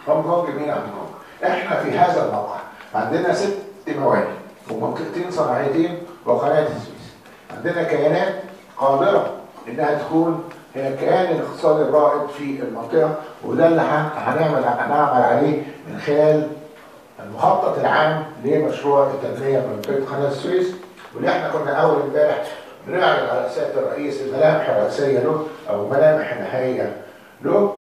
هونج كونج مين هونج كونج احنا في هذا الموقع عندنا ست موانئ ومنطقتين صناعيتين وقناه السويس عندنا كيانات قادره انها تكون هي الكيان الاقتصادي الرائد في المنطقه وده اللي هن- هنعمل هنعمل عليه من خلال المخطط العام لمشروع التنميه بمنطقه قناه السويس واللي احنا كنا اول امبارح بنعرض على سياده الرئيس الملامح الرئيسيه له او الملامح النهائيه له